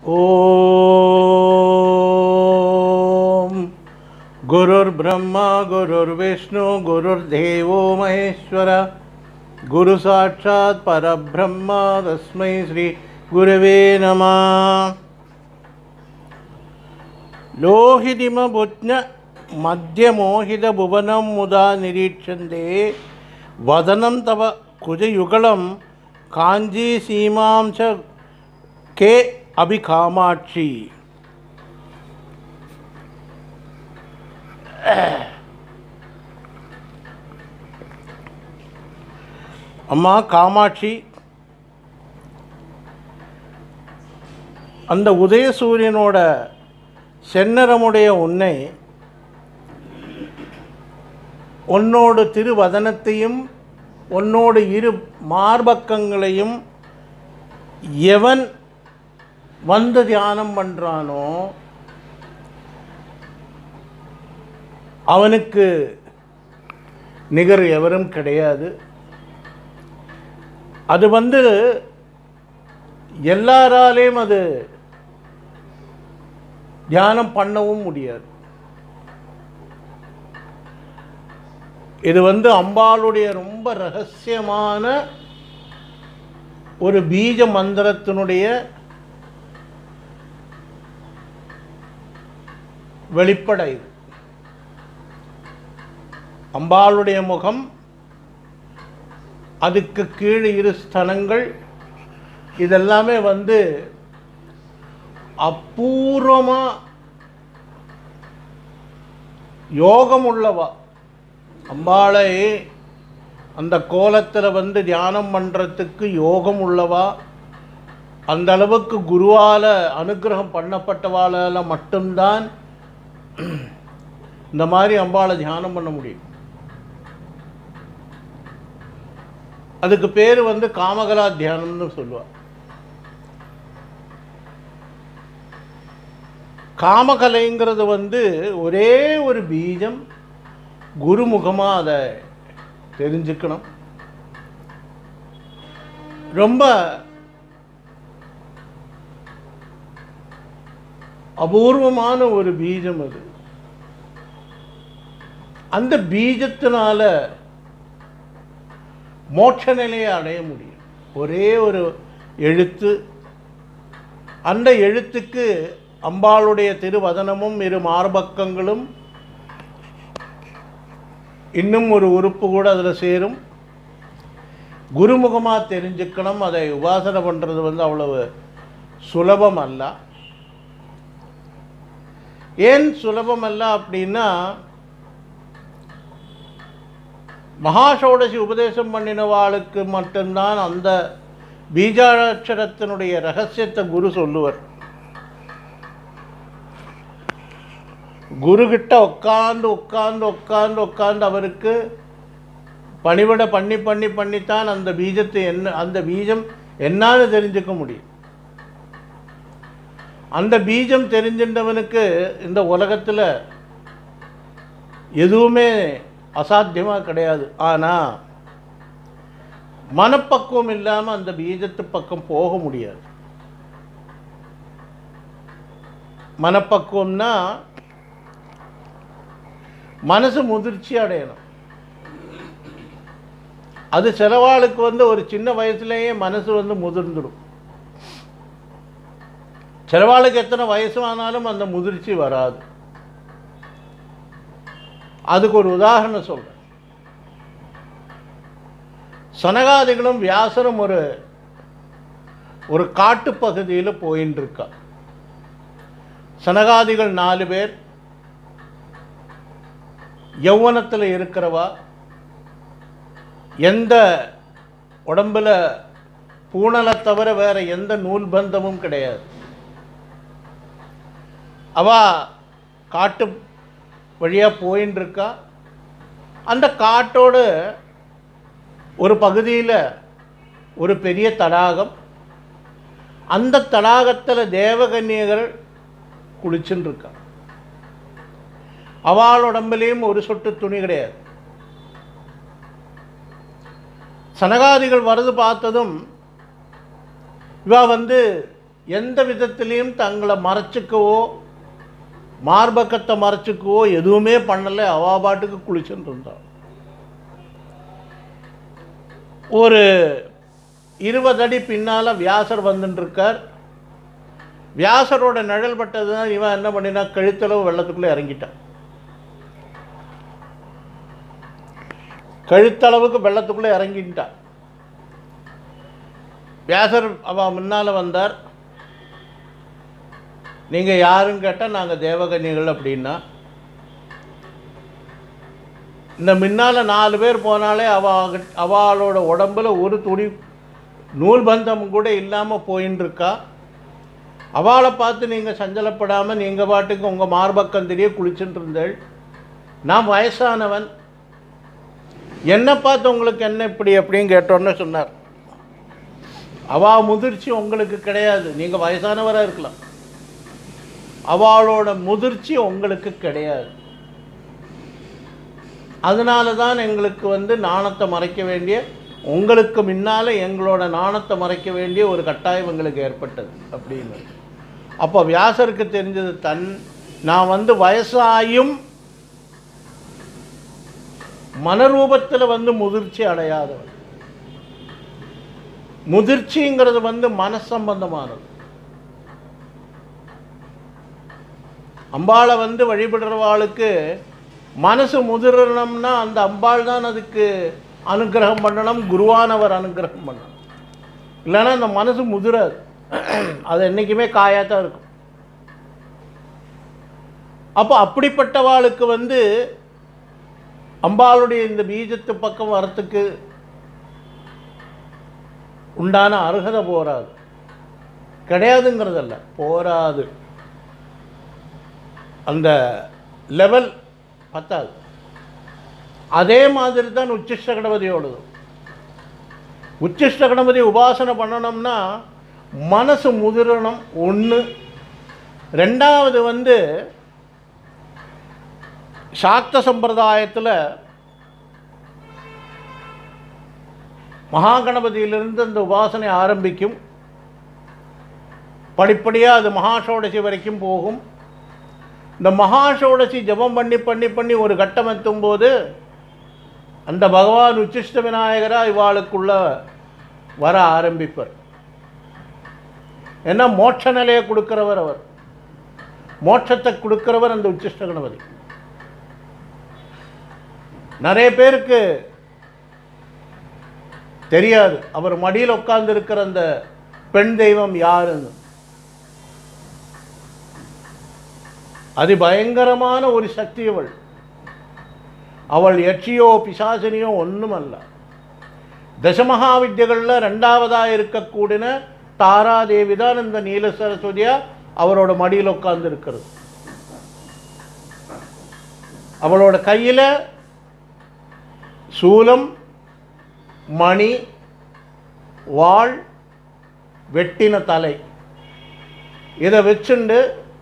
ॐ गुरुर्ब्रह्मा गुरुर्विष्णु गुरुर्देवो महेश्वर गुरुसाक्षात् परब्रह्म तस्मै श्रीगुरवे नमः लोहितिमबुज्ञ मध्यमोहितभुवनं मुदा निरीक्षन्ते वदनं तव कुजयुगलं काञ्जीसीमां च के अभिकामाक्षी அம்மா காமாட்சி அந்த உதயசூரியனோட செந்நிறமுடைய உன்னை உன்னோடு திருவதனத்தையும் உன்னோடு இரு மார்பக்கங்களையும் எவன் வந்து தியானம் பண்ணுறானோ அவனுக்கு நிகர் எவரும் கிடையாது அது வந்து எல்லாராலேயும் அது தியானம் பண்ணவும் முடியாது இது வந்து அம்பாளுடைய ரொம்ப ரகசியமான ஒரு பீஜ மந்திரத்தினுடைய வெளிப்படை இது அம்பாளுடைய முகம் அதுக்கு கீழ் இரு ஸ்தனங்கள் இதெல்லாமே வந்து அபூர்வமாக யோகம் உள்ளவா அம்பாளை அந்த கோலத்தில் வந்து தியானம் பண்ணுறதுக்கு யோகம் உள்ளவா அந்த அளவுக்கு குருவால் அனுகிரகம் பண்ணப்பட்டவாளால் மட்டும்தான் இந்த மாதிரி அம்பாளை தியானம் பண்ண முடியும் அதுக்கு பேர் வந்து காமகலா தியானம்னு சொல்லுவாள் காமகலைங்கிறது வந்து ஒரே ஒரு பீஜம் குருமுகமாக அதை தெரிஞ்சுக்கணும் ரொம்ப அபூர்வமான ஒரு பீஜம் அது அந்த பீஜத்தினால மோட்ச நிலையை அடைய முடியும் ஒரே ஒரு எழுத்து அந்த எழுத்துக்கு அம்பாளுடைய திருவதனமும் இரு மார்பக்கங்களும் இன்னும் ஒரு உறுப்பு கூட அதில் சேரும் குருமுகமாக தெரிஞ்சுக்கணும் அதை உபாசனை பண்ணுறது வந்து அவ்வளவு சுலபம் அல்ல ஏன் சுலபம் அல்ல அப்படின்னா மகாஷோடசி உபதேசம் பண்ணினவாளுக்கு மட்டும்தான் அந்த பீஜாட்சரத்தினுடைய ரகசியத்தை குரு சொல்லுவர் குருகிட்ட உட்காந்து உட்காந்து உட்காந்து உட்காந்து அவருக்கு பணிவிட பண்ணி பண்ணி பண்ணித்தான் அந்த பீஜத்தை என்ன அந்த பீஜம் என்னான்னு தெரிஞ்சுக்க முடியும் அந்த பீஜம் தெரிஞ்சின்றவனுக்கு இந்த உலகத்தில் எதுவுமே அசாத்தியமாக கிடையாது ஆனால் மனப்பக்குவம் இல்லாமல் அந்த பீஜத்து பக்கம் போக முடியாது மனப்பக்குவம்னா மனசு முதிர்ச்சி அடையணும் அது சிலவாளுக்கு வந்து ஒரு சின்ன வயசுலேயே மனசு வந்து முதிர்ந்துடும் சிலவாளுக்கு எத்தனை வயசு ஆனாலும் அந்த முதிர்ச்சி வராது அதுக்கு ஒரு உதாரணம் சொல்கிறேன் சனகாதிகளும் வியாசரும் ஒரு ஒரு காட்டுப்பகுதியில் போயின்னு இருக்கா சனகாதிகள் நாலு பேர் யௌவனத்தில் இருக்கிறவா எந்த உடம்புல பூணலை தவிர வேற எந்த நூல் பந்தமும் கிடையாது அவ காட்டு வழியாக போயின்னு இருக்கா அந்த காட்டோடு ஒரு பகுதியில் ஒரு பெரிய தடாகம் அந்த தடாகத்தில் தேவகன்னியர்கள் குளிச்சுன்னு இருக்கா அவள் உடம்புலேயும் ஒரு சொட்டு துணி கிடையாது சனகாதிகள் வரது பார்த்ததும் இவா வந்து எந்த விதத்திலையும் தங்களை மறைச்சிக்கவோ மார்பக்கத்தை மறைச்சிக்கவோ எதுவுமே பண்ணலை அவா பாட்டுக்கு குளிச்சுட்டு இருந்தான் ஒரு இருபது அடி பின்னால் வியாசர் வந்துட்டு இருக்கார் வியாசரோட நிழல் பட்டதுதான் இவன் என்ன பண்ணினா கழுத்தளவு வெள்ளத்துக்குள்ளே இறங்கிட்டான் கழுத்தளவுக்கு வெள்ளத்துக்குள்ளே இறங்கிட்டான் வியாசர் அவ முன்னால் வந்தார் நீங்கள் யாருன்னு கேட்டால் நாங்கள் தேவகன்னிகள் அப்படின்னா இந்த முன்னால் நாலு பேர் போனாலே அவ அவளோட உடம்புல ஒரு துணி நூல் பந்தம் கூட இல்லாமல் போயின்னு இருக்கா அவளை பார்த்து நீங்கள் சஞ்சலப்படாமல் நீங்கள் பாட்டுக்கு உங்கள் மார்பக்கம் தெரிய குளிச்சுட்டு இருந்தேள் நான் வயசானவன் என்னை பார்த்து உங்களுக்கு என்ன இப்படி அப்படின்னு கேட்டோன்னு சொன்னார் அவா முதிர்ச்சி உங்களுக்கு கிடையாது நீங்கள் வயசானவராக இருக்கலாம் அவளோட முதிர்ச்சி உங்களுக்கு கிடையாது அதனால தான் எங்களுக்கு வந்து நாணத்தை மறைக்க வேண்டிய உங்களுக்கு முன்னால் எங்களோட நாணத்தை மறைக்க வேண்டிய ஒரு கட்டாயம் எங்களுக்கு ஏற்பட்டது அப்படின்னு அப்போ வியாசருக்கு தெரிஞ்சது தன் நான் வந்து வயசாயும் மனரூபத்தில் வந்து முதிர்ச்சி அடையாதவன் முதிர்ச்சிங்கிறது வந்து மனசம்பந்தமானது அம்பாளை வந்து வழிபடுறவாளுக்கு மனசு முதிரணும்னா அந்த அம்பாள் தான் அதுக்கு அனுகிரகம் பண்ணணும் குருவானவர் அனுகிரகம் பண்ணணும் இல்லைன்னா அந்த மனசு முதிராது அது என்றைக்குமே காயாக தான் இருக்கும் அப்போ அப்படிப்பட்டவாளுக்கு வந்து அம்பாளுடைய இந்த பீஜத்து பக்கம் வரத்துக்கு உண்டான அருகதை போராது கிடையாதுங்கிறதல்ல போராது அந்த லெவல் பத்தாது அதே மாதிரி தான் உச்சிஷ்ட கணபதியோடது உச்சிஷ்ட கணபதி உபாசனை பண்ணணும்னா மனசு முதிரணும் ஒன்று ரெண்டாவது வந்து சாக்த சம்பிரதாயத்தில் மகாகணபதியிலிருந்து அந்த உபாசனை ஆரம்பிக்கும் படிப்படியாக அது மகாஷோடசி வரைக்கும் போகும் இந்த மகாஷோடசி ஜபம் பண்ணி பண்ணி பண்ணி ஒரு கட்டம் எத்தும் போது அந்த பகவான் உச்சிஷ்ட விநாயகராக இவாளுக்குள்ள வர ஆரம்பிப்பார் ஏன்னா மோட்ச நிலையை கொடுக்கிறவர் அவர் மோட்சத்தை கொடுக்கிறவர் அந்த உச்சிஷ்ட கணபதி நிறைய பேருக்கு தெரியாது அவர் மடியில் உட்கார்ந்து இருக்கிற அந்த பெண் தெய்வம் யாருன்னு அதிபயங்கரமான ஒரு சக்தி அவள் அவள் யட்சியோ பிசாசினியோ ஒன்றும் அல்ல தசமகாவித்யகளில் ரெண்டாவதாக இருக்கக்கூடிய தாராதேவி தான் இந்த நீல சரஸ்வதியா அவரோட மடியில் உட்கார்ந்து இருக்கிறது அவளோட கையில் சூலம் மணி வாள் வெட்டின தலை இதை வச்சுண்டு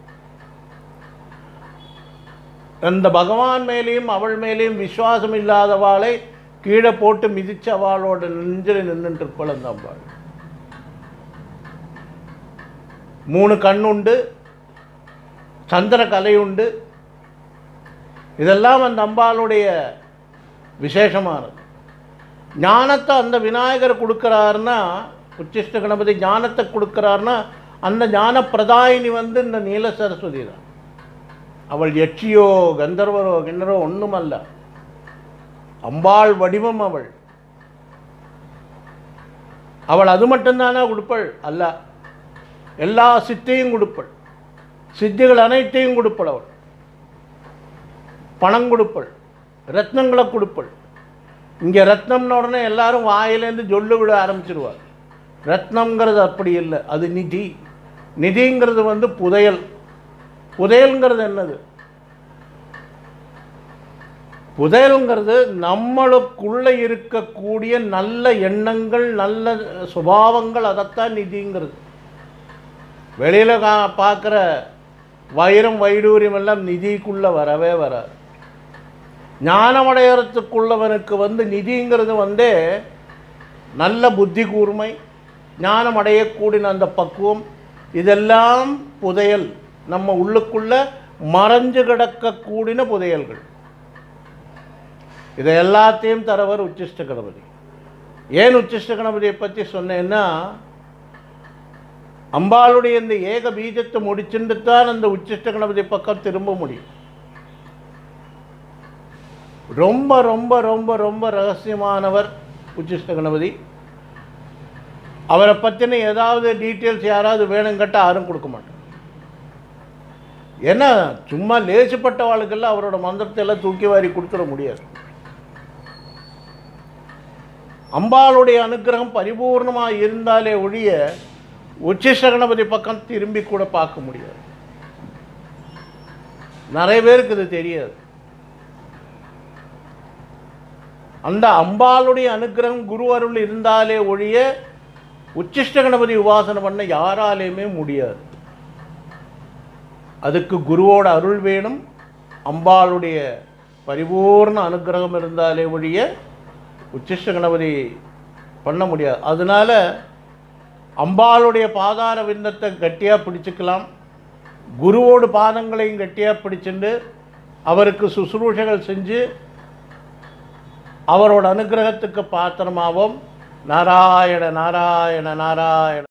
அந்த பகவான் மேலேயும் அவள் மேலேயும் விசுவாசம் இல்லாதவாளை கீழே போட்டு மிதிச்சு அவளோட நெஞ்சில் நின்றுட்டு இருப்பாள் அந்த அம்பாள் மூணு கண் உண்டு சந்திர கலை உண்டு இதெல்லாம் அந்த அம்பாளுடைய விசேஷமானது ஞானத்தை அந்த விநாயகர் கொடுக்குறாருன்னா உச்சிஷ்ட கணபதி ஞானத்தை கொடுக்குறாருன்னா அந்த ஞான பிரதாயினி வந்து இந்த நீல சரஸ்வதி தான் அவள் யட்சியோ கந்தர்வரோ கிண்ணரோ ஒன்றுமல்ல அம்பாள் வடிவம் அவள் அவள் அது மட்டும்தானே கொடுப்பள் அல்ல எல்லா சித்தையும் கொடுப்பள் சித்திகள் அனைத்தையும் கொடுப்பள் அவள் பணம் கொடுப்பள் ரத்னங்களை கொடுப்பள் இங்கே ரத்னம்னு உடனே எல்லாரும் வாயிலேருந்து ஜொல்லு விட ஆரம்பிச்சிருவார் ரத்னம்ங்கிறது அப்படி இல்லை அது நிதி நிதிங்கிறது வந்து புதையல் புதையல்ங்கிறது என்னது புதையல்ங்கிறது நம்மளுக்குள்ளே இருக்கக்கூடிய நல்ல எண்ணங்கள் நல்ல சுபாவங்கள் அதைத்தான் நிதிங்கிறது வெளியில் கா பார்க்குற வைரம் வைடூரியம் எல்லாம் நிதிக்குள்ளே வரவே வராது ஞானமடையறதுக்குள்ளவனுக்கு வந்து நிதிங்கிறது வந்து நல்ல புத்தி கூர்மை ஞானம் அடையக்கூடிய அந்த பக்குவம் இதெல்லாம் புதையல் நம்ம உள்ளுக்குள்ள மறைஞ்சு கிடக்கக்கூடின புதையல்கள் இதை எல்லாத்தையும் தரவர் உச்சிஷ்ட கணபதி ஏன் உச்சிஷ்ட கணபதியை பற்றி சொன்னேன்னா அம்பாளுடைய இந்த ஏக பீஜத்தை முடிச்சுட்டு தான் அந்த உச்சிஷ்ட கணபதி பக்கம் திரும்ப முடியும் ரொம்ப ரொம்ப ரொம்ப ரொம்ப ரகசியமானவர் உச்சிஷ்ட கணபதி அவரை பற்றின ஏதாவது டீட்டெயில்ஸ் யாராவது வேணும் கேட்டால் யாரும் கொடுக்க மாட்டாங்க ஏன்னா சும்மா லேசுப்பட்ட வாழ்க்கெல்லாம் அவரோட மந்திரத்தை எல்லாம் தூக்கி வாரி கொடுத்துட முடியாது அம்பாளுடைய அனுக்கிரகம் பரிபூர்ணமாக இருந்தாலே ஒழிய உச்சிஷ்ட கணபதி பக்கம் திரும்பி கூட பார்க்க முடியாது நிறைய பேருக்கு இது தெரியாது அந்த அம்பாளுடைய அனுக்கிரகம் குரு அருள் இருந்தாலே ஒழிய உச்சிஷ்ட கணபதி உபாசனை பண்ண யாராலையுமே முடியாது அதுக்கு குருவோட அருள் வேணும் அம்பாளுடைய பரிபூர்ண அனுக்கிரகம் இருந்தாலே ஒழிய உச்சிஷ்ட கணபதி பண்ண முடியாது அதனால அம்பாளுடைய பாதார விந்தத்தை கட்டியாக பிடிச்சுக்கலாம் குருவோடு பாதங்களையும் கட்டியாக பிடிச்சிண்டு அவருக்கு சுசுரூஷைகள் செஞ்சு அவரோட அனுகிரகத்துக்கு பாத்திரமாவோம் நாராயண நாராயண நாராயண